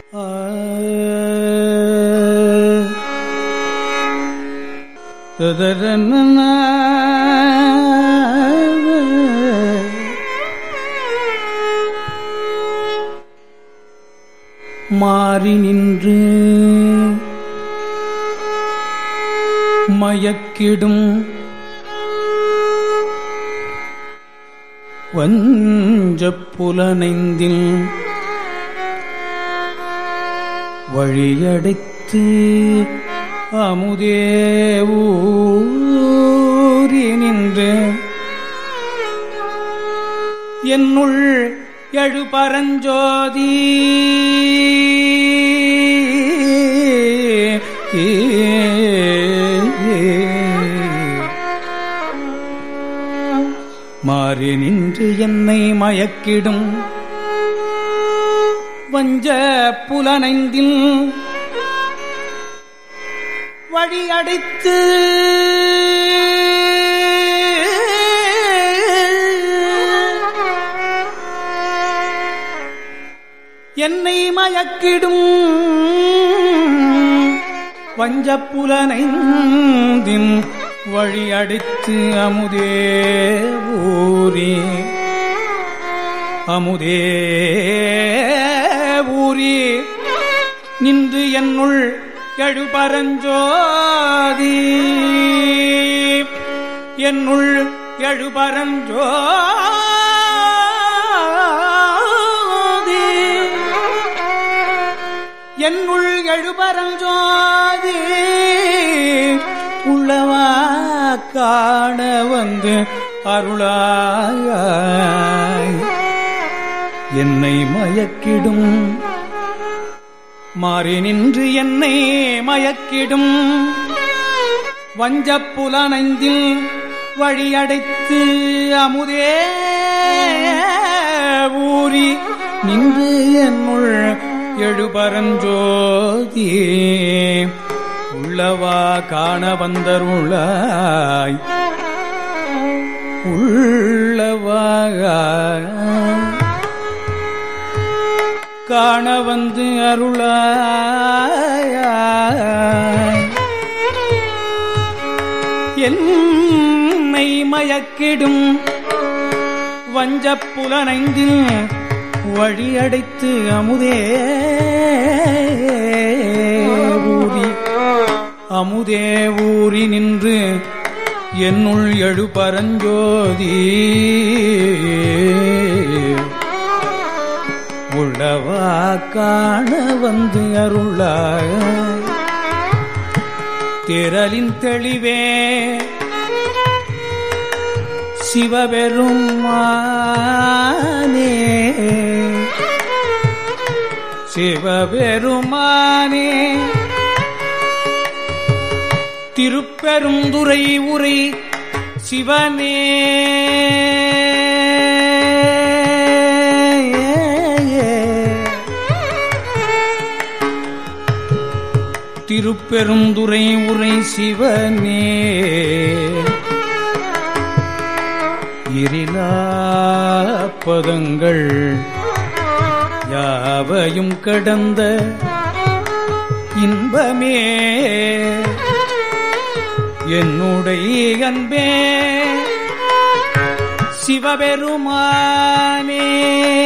மாறி நின்று மயக்கிடும் வஞ்சப் புலனைந்தில் வழியடைத்து அமுதே ஊறி நின்று என்னுள் எழு பரஞ்சோதி மாறி நின்று என்னை மயக்கிடும் வஞ்ச புலனைந்தில் வழி அடைத்து என்னை மயக்கிடும் வஞ்சப்புலனைந்தின் வழி அடித்து அமுதே ஊரி அமுதே ஊரி நின்று என்னுள் எழுபரஞ்சோதி என்னுள் எழுபரஞ்சோதி என்னுள் எழுபரஞ்சோதி உள்ளவா காண வந்து அருளாய் என்னை மயக்கிடும் மாறி நின்று என்னை மயக்கிடும் வஞ்சப்புலனைந்தில் வழியடைத்து அமுதே ஊறி நின்று என்னுள் எழுபரஞ்சோதி உள்ளவா காண வந்தருளாய் உள்ளவா காண வந்து அருளாய் என்னை மயக்கிடும் வஞ்சப் புலனைந்தில் வழியடைத்து அமுதே ஊறி அமுதே ஊறி நின்று என்னுள் எழு பரஞ்சோதி உள்ளவா காண வந்து அருளாய் திரளின் தெளிவே சிவபெருமானே சிவபெருமானே திருப்பெருந்துரை உரை சிவனே திருப்பெருந்துரை உரை சிவனே இரிலாப்பதங்கள் யாவையும் கடந்த இன்பமே என்னுடைய அன்பே சிவபெருமானே